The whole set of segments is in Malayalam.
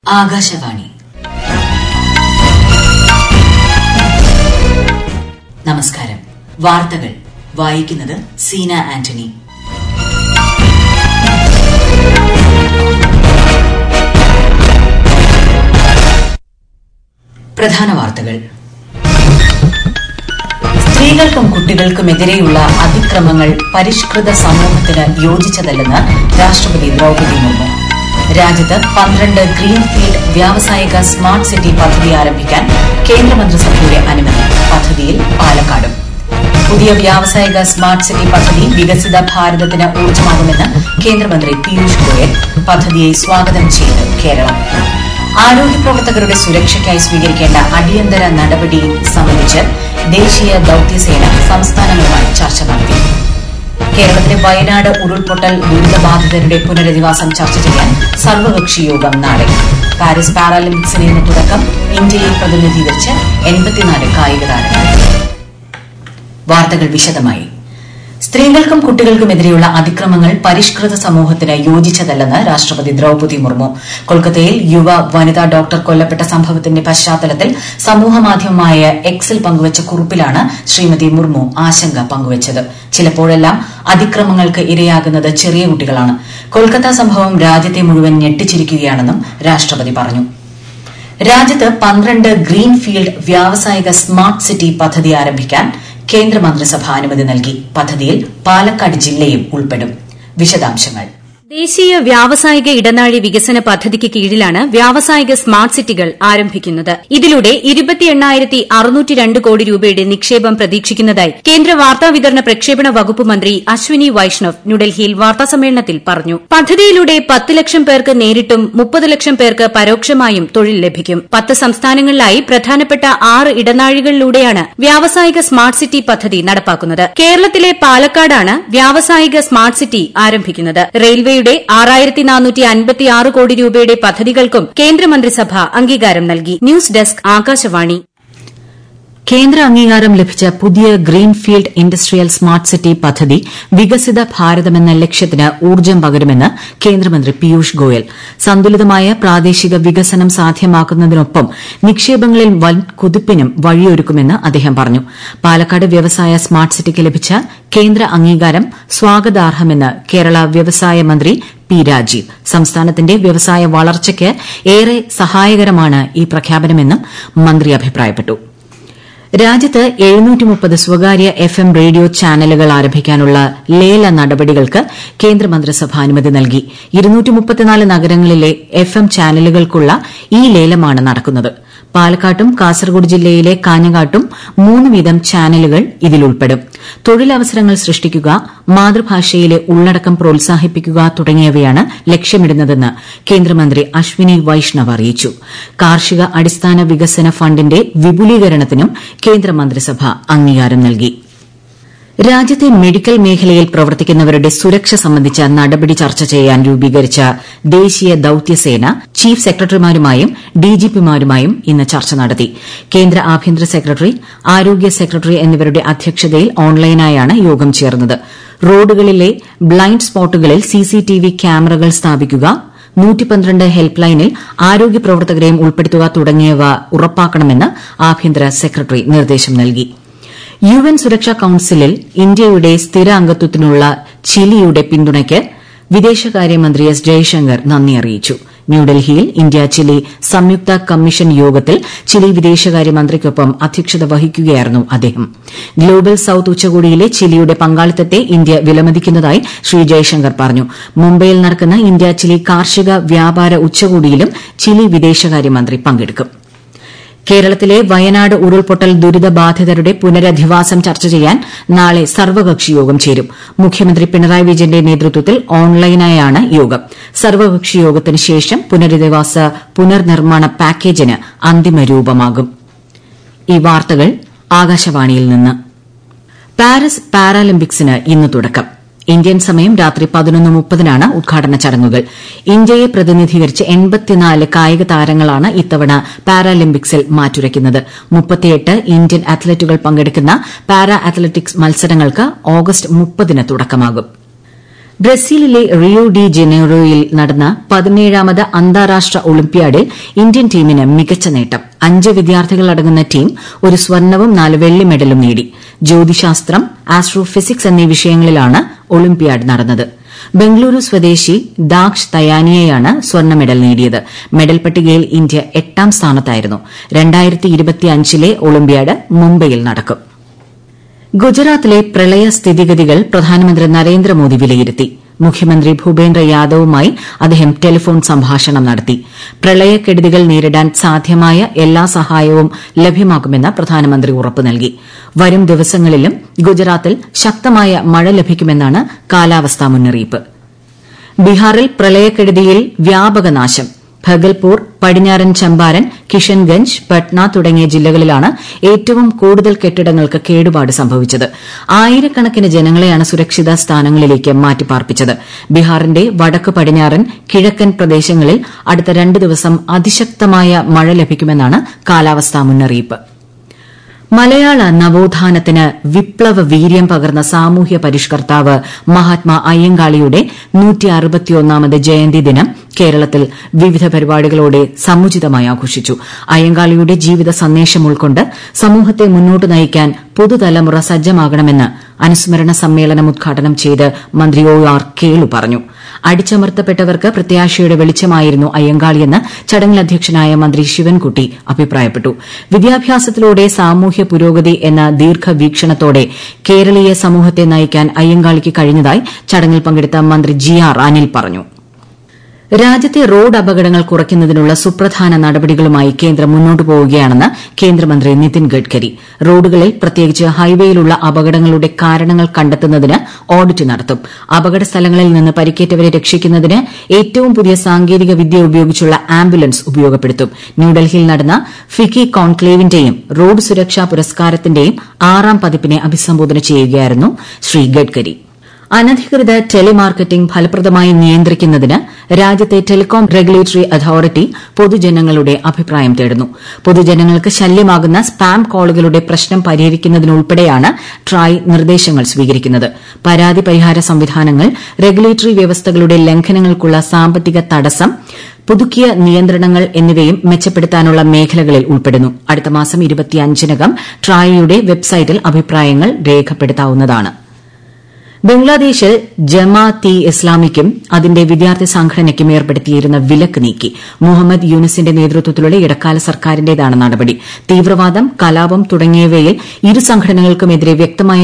ആകാശവാണി നമസ്കാരം വാർത്തകൾ വായിക്കുന്നത് സീന ആന്റണി പ്രധാന വാർത്തകൾ സ്ത്രീകൾക്കും കുട്ടികൾക്കുമെതിരെയുള്ള അതിക്രമങ്ങൾ പരിഷ്കൃത സമൂഹത്തിന് യോജിച്ചതല്ലെന്ന് രാഷ്ട്രപതി ദ്രൌപദി മുർമു രാജ്യത്ത് പന്ത്രണ്ട് ഗ്രീൻഫീൽഡ് വ്യാവസായിക സ്മാർട്ട് സിറ്റി പദ്ധതി ആരംഭിക്കാൻ കേന്ദ്രമന്ത്രിസഭയുടെ അനുമതി പദ്ധതിയിൽ പാലക്കാടും പുതിയ വ്യാവസായിക സ്മാർട്ട് സിറ്റി പദ്ധതി വികസിത ഭാരതത്തിന് ഊർജ്ജമാകുമെന്ന് കേന്ദ്രമന്ത്രി പീയൂഷ് ഗോയൽ പദ്ധതിയെ സ്വാഗതം ചെയ്ത് കേരളം ആരോഗ്യ പ്രവർത്തകരുടെ സുരക്ഷയ്ക്കായി സ്വീകരിക്കേണ്ട അടിയന്തര നടപടി സംബന്ധിച്ച് ദേശീയ ദൌത്യസേന സംസ്ഥാനങ്ങളുമായി ചർച്ച നടത്തി കേരളത്തിലെ വയനാട് ഉരുൾപൊട്ടൽ ദുരിതബാധിതരുടെ പുനരധിവാസം ചർച്ച ചെയ്യാൻ സർവകക്ഷി യോഗം നാളെ പാരീസ് പാരാലിമ്പിക്സിന് ഇന്ന് തുടക്കം ഇന്ത്യയെ പ്രതിനിധീകരിച്ച് എൺപത്തിനാല് കായിക താരങ്ങൾ വാർത്തകൾ വിശദമായി സ്ത്രീകൾക്കും കുട്ടികൾക്കുമെതിരെയുള്ള അതിക്രമങ്ങൾ പരിഷ്കൃത സമൂഹത്തിന് യോജിച്ചതല്ലെന്ന് രാഷ്ട്രപതി ദ്രൌപദി മുർമു കൊൽക്കത്തയിൽ യുവ വനിതാ ഡോക്ടർ കൊല്ലപ്പെട്ട സംഭവത്തിന്റെ പശ്ചാത്തലത്തിൽ സമൂഹമാധ്യമമായ എക്സിൽ പങ്കുവച്ച കുറിപ്പിലാണ് ശ്രീമതി മുർമു ആശങ്ക പങ്കുവച്ചത് ചിലപ്പോഴെല്ലാം അതിക്രമങ്ങൾക്ക് ഇരയാകുന്നത് ചെറിയ കുട്ടികളാണ് കൊൽക്കത്ത സംഭവം രാജ്യത്തെ മുഴുവൻ ഞെട്ടിച്ചിരിക്കുകയാണെന്നും രാഷ്ട്രപതി പറഞ്ഞു രാജ്യത്ത് പന്ത്രണ്ട് ഗ്രീൻഫീൽഡ് വ്യാവസായിക സ്മാർട്ട് സിറ്റി പദ്ധതി ആരംഭിക്കാൻ കേന്ദ്രമന്ത്രിസഭ അനുമതി നൽകി പദ്ധതിയിൽ പാലക്കാട് ജില്ലയും ഉൾപ്പെടും വിശദാംശങ്ങൾ ദേശീയ വ്യാവസായിക ഇടനാഴി വികസന പദ്ധതിക്ക് കീഴിലാണ് വ്യാവസായിക സ്മാർട്ട് സിറ്റികൾ ആരംഭിക്കുന്നത് ഇതിലൂടെ ഇരുപത്തി എണ്ണായിരത്തി അറുന്നൂറ്റി രണ്ട് കോടി രൂപയുടെ നിക്ഷേപം പ്രതീക്ഷിക്കുന്നതായി കേന്ദ്ര വാർത്താവിതരണ പ്രക്ഷേപണ വകുപ്പ് മന്ത്രി അശ്വിനി വൈഷ്ണവ് ന്യൂഡൽഹിയിൽ വാർത്താസമ്മേളനത്തിൽ പറഞ്ഞു പദ്ധതിയിലൂടെ പത്ത് ലക്ഷം പേർക്ക് നേരിട്ടും മുപ്പത് ലക്ഷം പേർക്ക് പരോക്ഷമായും തൊഴിൽ ലഭിക്കും പത്ത് സംസ്ഥാനങ്ങളിലായി പ്രധാനപ്പെട്ട ആറ് ഇടനാഴികളിലൂടെയാണ് വ്യാവസായിക സ്മാർട്ട് സിറ്റി പദ്ധതി നടപ്പാക്കുന്നത് കേരളത്തിലെ പാലക്കാടാണ് വ്യാവസായിക സ്മാർട്ട് സിറ്റി ആരംഭിക്കുന്നത് റെയിൽവേ യുടെ ആറായിരത്തി നാനൂറ്റി അൻപത്തിയാറ് കോടി രൂപയുടെ പദ്ധതികൾക്കും കേന്ദ്രമന്ത്രിസഭ അംഗീകാരം നൽകി ന്യൂസ് ഡെസ്ക് ആകാശവാണി കേന്ദ്ര അംഗീകാരം ലഭിച്ച പുതിയ ഗ്രീൻഫീൽഡ് ഇൻഡസ്ട്രിയൽ സ്മാർട്ട് സിറ്റി പദ്ധതി വികസിത ഭാരതമെന്ന ലക്ഷ്യത്തിന് ഊർജ്ജം പകരുമെന്ന് കേന്ദ്രമന്ത്രി പീയൂഷ് ഗോയൽ സന്തുലിതമായ പ്രാദേശിക വികസനം സാധ്യമാക്കുന്നതിനൊപ്പം നിക്ഷേപങ്ങളിൽ വൻ കുതിപ്പിനും വഴിയൊരുക്കുമെന്ന് അദ്ദേഹം പറഞ്ഞു പാലക്കാട് വ്യവസായ സ്മാർട്ട് സിറ്റിക്ക് ലഭിച്ച കേന്ദ്ര അംഗീകാരം സ്വാഗതാർഹമെന്ന് കേരള വ്യവസായ മന്ത്രി പി രാജീവ് സംസ്ഥാനത്തിന്റെ വ്യവസായ വളർച്ചയ്ക്ക് ഏറെ സഹായകരമാണ് ഈ പ്രഖ്യാപനമെന്നും മന്ത്രി അഭിപ്രായപ്പെട്ടു രാജ്യത്ത് സ്വകാര്യ എഫ് എം റേഡിയോ ചാനലുകൾ ആരംഭിക്കാനുള്ള ലേല നടപടികൾക്ക് കേന്ദ്രമന്ത്രിസഭ അനുമതി നൽകി നഗരങ്ങളിലെ എഫ് എം ചാനലുകൾക്കുള്ള ഈ ലേലമാണ് നടക്കുന്നത് പാലക്കാട്ടും കാസർഗോഡ് ജില്ലയിലെ കാഞ്ഞങ്ങാട്ടും മൂന്ന് വീതം ചാനലുകൾ ഇതിലുൾപ്പെടും തൊഴിലവസരങ്ങൾ സൃഷ്ടിക്കുക മാതൃഭാഷയിലെ ഉള്ളടക്കം പ്രോത്സാഹിപ്പിക്കുക തുടങ്ങിയവയാണ് ലക്ഷ്യമിടുന്നതെന്ന് കേന്ദ്രമന്ത്രി അശ്വിനി വൈഷ്ണവ് അറിയിച്ചു കാർഷിക അടിസ്ഥാന വികസന ഫണ്ടിന്റെ വിപുലീകരണത്തിനും കേന്ദ്രമന്ത്രിസഭ അംഗീകാരം നൽകി രാജ്യത്തെ മെഡിക്കൽ മേഖലയിൽ പ്രവർത്തിക്കുന്നവരുടെ സുരക്ഷ സംബന്ധിച്ച നടപടി ചർച്ച ചെയ്യാൻ രൂപീകരിച്ച ദേശീയ ദൌത്യസേന ചീഫ് സെക്രട്ടറിമാരുമായും ഡിജിപിമാരുമായും ഇന്ന് ചർച്ച നടത്തി കേന്ദ്ര ആഭ്യന്തര സെക്രട്ടറി ആരോഗ്യ സെക്രട്ടറി എന്നിവരുടെ അധ്യക്ഷതയിൽ ഓൺലൈനായാണ് യോഗം ചേർന്നത് റോഡുകളിലെ ബ്ലൈൻഡ് സ്പോട്ടുകളിൽ സിസിടിവി ക്യാമറകൾ സ്ഥാപിക്കുക ഹെൽപ്പ് ലൈനിൽ ആരോഗ്യ പ്രവർത്തകരെയും ഉൾപ്പെടുത്തുക തുടങ്ങിയവ ഉറപ്പാക്കണമെന്ന് ആഭ്യന്തര സെക്രട്ടറി നിർദ്ദേശം നൽകി യു എൻ സുരക്ഷാ കൌൺസിലിൽ ഇന്ത്യയുടെ സ്ഥിര അംഗത്വത്തിനുള്ള ചിലിയുടെ പിന്തുണയ്ക്ക് വിദേശകാര്യമന്ത്രി എസ് ജയശങ്കർ നന്ദി അറിയിച്ചു ന്യൂഡൽഹിയിൽ ഇന്ത്യ ചിലി സംയുക്ത കമ്മീഷൻ യോഗത്തിൽ ചിലി വിദേശകാര്യമന്ത്രിക്കൊപ്പം അധ്യക്ഷത വഹിക്കുകയായിരുന്നു അദ്ദേഹം ഗ്ലോബൽ സൌത്ത് ഉച്ചകോടിയിലെ ചിലിയുടെ പങ്കാളിത്തത്തെ ഇന്ത്യ വിലമതിക്കുന്നതായി ശ്രീ ജയശങ്കർ പറഞ്ഞു മുംബൈയിൽ നടക്കുന്ന ഇന്ത്യ ചിലി കാർഷിക വ്യാപാര ഉച്ചകോടിയിലും ചിലി വിദേശകാര്യമന്ത്രി പങ്കെടുക്കും കേരളത്തിലെ വയനാട് ഉരുൾപൊട്ടൽ ദുരിതബാധിതരുടെ പുനരധിവാസം ചർച്ച ചെയ്യാൻ നാളെ സർവകക്ഷി യോഗം ചേരും മുഖ്യമന്ത്രി പിണറായി വിജയന്റെ നേതൃത്വത്തിൽ ഓൺലൈനായാണ് യോഗം സർവകക്ഷി യോഗത്തിന് ശേഷം പുനരധിവാസ പുനർനിർമ്മാണ പാക്കേജിന് അന്തിമ രൂപമാകും ഈ വാർത്തകൾ ആകാശവാണിയിൽ നിന്ന് പാരീസ് പാരാലിമ്പിക്സിന് ഇന്ന് തുടക്കം ഇന്ത്യൻ സമയം രാത്രി പതിനൊന്ന് മുപ്പതിനാണ് ഉദ്ഘാടന ചടങ്ങുകൾ ഇന്ത്യയെ പ്രതിനിധീകരിച്ച് എൺപത്തിനാല് കായിക താരങ്ങളാണ് ഇത്തവണ പാരാലിമ്പിക്സിൽ മാറ്റുരയ്ക്കുന്നത് മുപ്പത്തിയെട്ട് ഇന്ത്യൻ അത്ലറ്റുകൾ പങ്കെടുക്കുന്ന പാരാ അത്ലറ്റിക്സ് മത്സരങ്ങൾക്ക് ഓഗസ്റ്റ് മുപ്പതിന് തുടക്കമാകും ബ്രസീലിലെ റിയോ ഡി ജനീറോയിൽ നടന്ന പതിനേഴാമത് അന്താരാഷ്ട്ര ഒളിമ്പ്യാഡിൽ ഇന്ത്യൻ ടീമിന് മികച്ച നേട്ടം അഞ്ച് വിദ്യാർത്ഥികളടങ്ങുന്ന ടീം ഒരു സ്വർണവും നാല് വെള്ളി മെഡലും നേടി ജ്യോതിശാസ്ത്രം ആസ്ട്രോഫിസിക്സ് എന്നീ വിഷയങ്ങളിലാണ് ഒളിമ്പ്യാഡ് നടന്നത് ബംഗളൂരു സ്വദേശി ദാക്ഷ് തയാനിയയാണ് സ്വർണ്ണ മെഡൽ നേടിയത് മെഡൽ പട്ടികയിൽ ഇന്ത്യ എട്ടാം സ്ഥാനത്തായിരുന്നു ലെ ഒളിമ്പ്യാഡ് മുംബൈയിൽ നടക്കും ഗുജറാത്തിലെ പ്രളയ സ്ഥിതിഗതികൾ പ്രധാനമന്ത്രി നരേന്ദ്രമോദി വിലയിരുത്തി മുഖ്യമന്ത്രി ഭൂപേന്ദ്ര യാദവുമായി അദ്ദേഹം ടെലിഫോൺ സംഭാഷണം നടത്തി പ്രളയക്കെടുതികൾ നേരിടാൻ സാധ്യമായ എല്ലാ സഹായവും ലഭ്യമാക്കുമെന്ന് പ്രധാനമന്ത്രി ഉറപ്പു നൽകി വരും ദിവസങ്ങളിലും ഗുജറാത്തിൽ ശക്തമായ മഴ ലഭിക്കുമെന്നാണ് കാലാവസ്ഥാ മുന്നറിയിപ്പ് ബീഹാറിൽ പ്രളയക്കെടുതിയിൽ വ്യാപക നാശം ഭഗൽപൂർ പടിഞ്ഞാറൻ ചമ്പാരൻ കിഷൻഗഞ്ച് പട്ന തുടങ്ങിയ ജില്ലകളിലാണ് ഏറ്റവും കൂടുതൽ കെട്ടിടങ്ങൾക്ക് കേടുപാട് സംഭവിച്ചത് ആയിരക്കണക്കിന് ജനങ്ങളെയാണ് സുരക്ഷിത സ്ഥാനങ്ങളിലേക്ക് മാറ്റിപ്പാർപ്പിച്ചത് ബീഹാറിന്റെ വടക്ക് പടിഞ്ഞാറൻ കിഴക്കൻ പ്രദേശങ്ങളിൽ അടുത്ത രണ്ട് ദിവസം അതിശക്തമായ മഴ ലഭിക്കുമെന്നാണ് കാലാവസ്ഥാ മുന്നറിയിപ്പ് മലയാള നവോത്ഥാനത്തിന് വിപ്ലവ വീര്യം പകർന്ന സാമൂഹ്യ പരിഷ്കർത്താവ് മഹാത്മാ അയ്യങ്കാളിയുടെ നൂറ്റിയറുപത്തിയൊന്നാമത് ജയന്തി ദിനം കേരളത്തിൽ വിവിധ പരിപാടികളോടെ സമുചിതമായി ആഘോഷിച്ചു അയ്യങ്കാളിയുടെ ജീവിത സന്ദേശം ഉൾക്കൊണ്ട് സമൂഹത്തെ മുന്നോട്ട് നയിക്കാൻ പുതുതലമുറ സജ്ജമാകണമെന്ന് അനുസ്മരണ സമ്മേളനം ഉദ്ഘാടനം ചെയ്ത് മന്ത്രി ഒ ആർ കേളു പറഞ്ഞു അടിച്ചമർത്തപ്പെട്ടവർക്ക് പ്രത്യാശയുടെ വെളിച്ചമായിരുന്നു അയ്യങ്കാളിയെന്ന് ചടങ്ങിൽ അധ്യക്ഷനായ മന്ത്രി ശിവൻകുട്ടി അഭിപ്രായപ്പെട്ടു വിദ്യാഭ്യാസത്തിലൂടെ സാമൂഹ്യ പുരോഗതി എന്ന ദീർഘവീക്ഷണത്തോടെ കേരളീയ സമൂഹത്തെ നയിക്കാൻ അയ്യങ്കാളിക്ക് കഴിഞ്ഞതായി ചടങ്ങിൽ പങ്കെടുത്ത മന്ത്രി ജി ആർ അനിൽ പറഞ്ഞു രാജ്യത്തെ റോഡ് അപകടങ്ങൾ കുറയ്ക്കുന്നതിനുള്ള സുപ്രധാന നടപടികളുമായി കേന്ദ്രം മുന്നോട്ട് പോവുകയാണെന്ന് കേന്ദ്രമന്ത്രി നിതിൻ ഗഡ്കരി റോഡുകളിൽ പ്രത്യേകിച്ച് ഹൈവേയിലുള്ള അപകടങ്ങളുടെ കാരണങ്ങൾ കണ്ടെത്തുന്നതിന് ഓഡിറ്റ് നടത്തും അപകട സ്ഥലങ്ങളിൽ നിന്ന് പരിക്കേറ്റവരെ രക്ഷിക്കുന്നതിന് ഏറ്റവും പുതിയ സാങ്കേതിക വിദ്യ ഉപയോഗിച്ചുള്ള ആംബുലൻസ് ഉപയോഗപ്പെടുത്തും ന്യൂഡൽഹിയിൽ നടന്ന ഫിക്കി കോൺക്ലേവിന്റെയും റോഡ് സുരക്ഷാ പുരസ്കാരത്തിന്റെയും ആറാം പതിപ്പിനെ അഭിസംബോധന ചെയ്യുകയായിരുന്നു ശ്രീ ഗഡ്കരി അനധികൃത ടെലിമാർക്കറ്റിംഗ് ഫലപ്രദമായി നിയന്ത്രിക്കുന്നതിന് രാജ്യത്തെ ടെലികോം റെഗുലേറ്ററി അതോറിറ്റി പൊതുജനങ്ങളുടെ അഭിപ്രായം തേടുന്നു പൊതുജനങ്ങൾക്ക് ശല്യമാകുന്ന സ്പാം കോളുകളുടെ പ്രശ്നം പരിഹരിക്കുന്നതിനുൾപ്പെടെയാണ് ട്രായ് നിർദ്ദേശങ്ങൾ സ്വീകരിക്കുന്നത് പരാതി പരിഹാര സംവിധാനങ്ങൾ റെഗുലേറ്ററി വ്യവസ്ഥകളുടെ ലംഘനങ്ങൾക്കുള്ള സാമ്പത്തിക തടസ്സം പുതുക്കിയ നിയന്ത്രണങ്ങൾ എന്നിവയും മെച്ചപ്പെടുത്താനുള്ള മേഖലകളിൽ ഉൾപ്പെടുന്നു അടുത്ത മാസം ഇരുപത്തിയഞ്ചിനകം ട്രായയുടെ വെബ്സൈറ്റിൽ അഭിപ്രായങ്ങൾ രേഖപ്പെടുത്താവുന്നതാണ് ബംഗ്ലാദേശിൽ ജമാഅത്ത് ഇ ഇസ്ലാമിക്കും അതിന്റെ വിദ്യാർത്ഥി സംഘടനയ്ക്കും ഏർപ്പെടുത്തിയിരുന്ന വിലക്ക് നീക്കി മുഹമ്മദ് യൂനിസിന്റെ നേതൃത്വത്തിലുള്ള ഇടക്കാല സർക്കാരിന്റേതാണ് നടപടി തീവ്രവാദം കലാപം തുടങ്ങിയവയിൽ ഇരു സംഘടനകൾക്കുമെതിരെ വ്യക്തമായ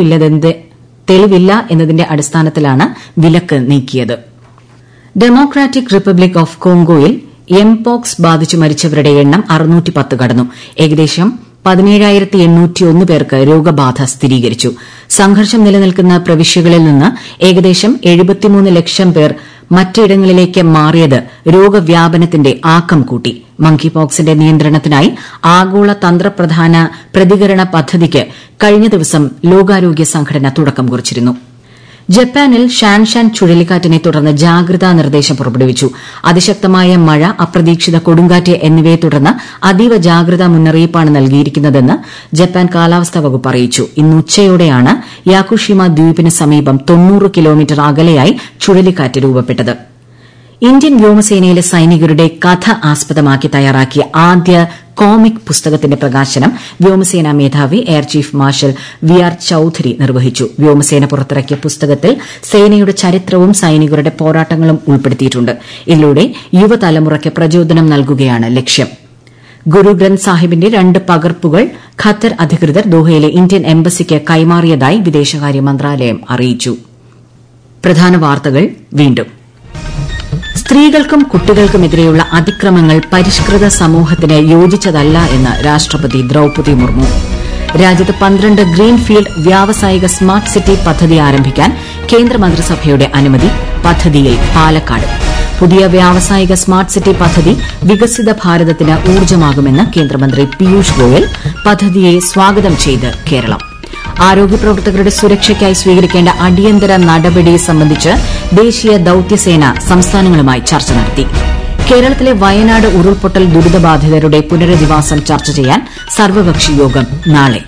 തെളിവില്ല എന്നതിന്റെ അടിസ്ഥാനത്തിലാണ് വിലക്ക് നീക്കിയത് ഡെമോക്രാറ്റിക് റിപ്പബ്ലിക് ഓഫ് കോങ്കോയിൽ എംപോക്സ് ബാധിച്ചു മരിച്ചവരുടെ എണ്ണം അറുന്നൂറ്റി കടന്നു ഏകദേശം പതിനേഴായിരത്തി എണ്ണൂറ്റിയൊന്ന് പേർക്ക് രോഗബാധ സ്ഥിരീകരിച്ചു സംഘർഷം നിലനിൽക്കുന്ന പ്രവിശ്യകളിൽ നിന്ന് ഏകദേശം എഴുപത്തിമൂന്ന് ലക്ഷം പേർ മറ്റിടങ്ങളിലേക്ക് മാറിയത് രോഗവ്യാപനത്തിന്റെ ആക്കം കൂട്ടി മങ്കി പോക്സിന്റെ നിയന്ത്രണത്തിനായി ആഗോള തന്ത്രപ്രധാന പ്രതികരണ പദ്ധതിക്ക് കഴിഞ്ഞ ദിവസം ലോകാരോഗ്യ സംഘടന തുടക്കം കുറിച്ചിരുന്നു ജപ്പാനിൽ ഷാൻഷാൻ ചുഴലിക്കാറ്റിനെ തുടർന്ന് ജാഗ്രതാ നിർദ്ദേശം പുറപ്പെടുവിച്ചു അതിശക്തമായ മഴ അപ്രതീക്ഷിത കൊടുങ്കാറ്റ് എന്നിവയെ തുടർന്ന് അതീവ ജാഗ്രതാ മുന്നറിയിപ്പാണ് നൽകിയിരിക്കുന്നതെന്ന് ജപ്പാൻ കാലാവസ്ഥാ വകുപ്പ് അറിയിച്ചു ഇന്ന് ഉച്ചയോടെയാണ് യാക്കുഷിമ ദ്വീപിന് സമീപം തൊണ്ണൂറ് കിലോമീറ്റർ അകലെയായി ചുഴലിക്കാറ്റ് രൂപപ്പെട്ടത് ഇന്ത്യൻ വ്യോമസേനയിലെ സൈനികരുടെ കഥ ആസ്പദമാക്കി തയ്യാറാക്കിയ ആദ്യ കോമിക് പുസ്തകത്തിന്റെ പ്രകാശനം വ്യോമസേനാ മേധാവി air chief marshal V R Chaudhari നിർവഹിച്ചു വ്യോമസേന പുറത്തിറക്കിയ പുസ്തകത്തിൽ സേനയുടെ ചരിത്രവും സൈനികരുടെ പോരാട്ടങ്ങളും ഉൾപ്പെടുത്തിയിട്ടുണ്ട് ഇതിലൂടെ യുവതലമുറയ്ക്ക് പ്രചോദനം നൽകുകയാണ് ലക്ഷ്യം ഗുരു ഗ്രന്ഥ് സാഹിബിന്റെ രണ്ട് പകർപ്പുകൾ ഖത്തർ അധികൃതർ ദോഹയിലെ ഇന്ത്യൻ എംബസിക്ക് കൈമാറിയതായി വിദേശകാര്യ മന്ത്രാലയം അറിയിച്ചു പ്രധാന വാർത്തകൾ വീണ്ടും സ്ത്രീകൾക്കും കുട്ടികൾക്കുമെതിരെയുള്ള അതിക്രമങ്ങൾ പരിഷ്കൃത സമൂഹത്തിന് യോജിച്ചതല്ല എന്ന് രാഷ്ട്രപതി ദ്രൌപതി മുർമു രാജ്യത്ത് പന്ത്രണ്ട് ഗ്രീൻഫീൽഡ് വ്യാവസായിക സ്മാർട്ട് സിറ്റി പദ്ധതി ആരംഭിക്കാൻ കേന്ദ്രമന്ത്രിസഭയുടെ അനുമതി പദ്ധതിയിൽ പാലക്കാട് പുതിയ വ്യാവസായിക സ്മാർട്ട് സിറ്റി പദ്ധതി വികസിത ഭാരതത്തിന് ഊർജ്ജമാകുമെന്ന് കേന്ദ്രമന്ത്രി പീയൂഷ് ഗോയൽ പദ്ധതിയെ സ്വാഗതം ചെയ്ത് കേരളം ആരോഗ്യ പ്രവർത്തകരുടെ സുരക്ഷയ്ക്കായി സ്വീകരിക്കേണ്ട അടിയന്തര നടപടി സംബന്ധിച്ച് ദേശീയ ദൌത്യസേന സംസ്ഥാനങ്ങളുമായി ചർച്ച നടത്തി കേരളത്തിലെ വയനാട് ഉരുൾപൊട്ടൽ ദുരിതബാധിതരുടെ പുനരധിവാസം ചർച്ച ചെയ്യാൻ സർവകക്ഷി യോഗം നാളെ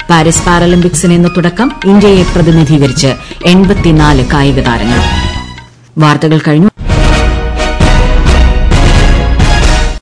പാരീസ് പാരലിമ്പിക്സിന് ഇന്ന് തുടക്കം ഇന്ത്യയെ പ്രതിനിധീകരിച്ച് എൺപത്തിനാല് കായിക താരങ്ങൾ വാർത്തകൾ കഴിഞ്ഞു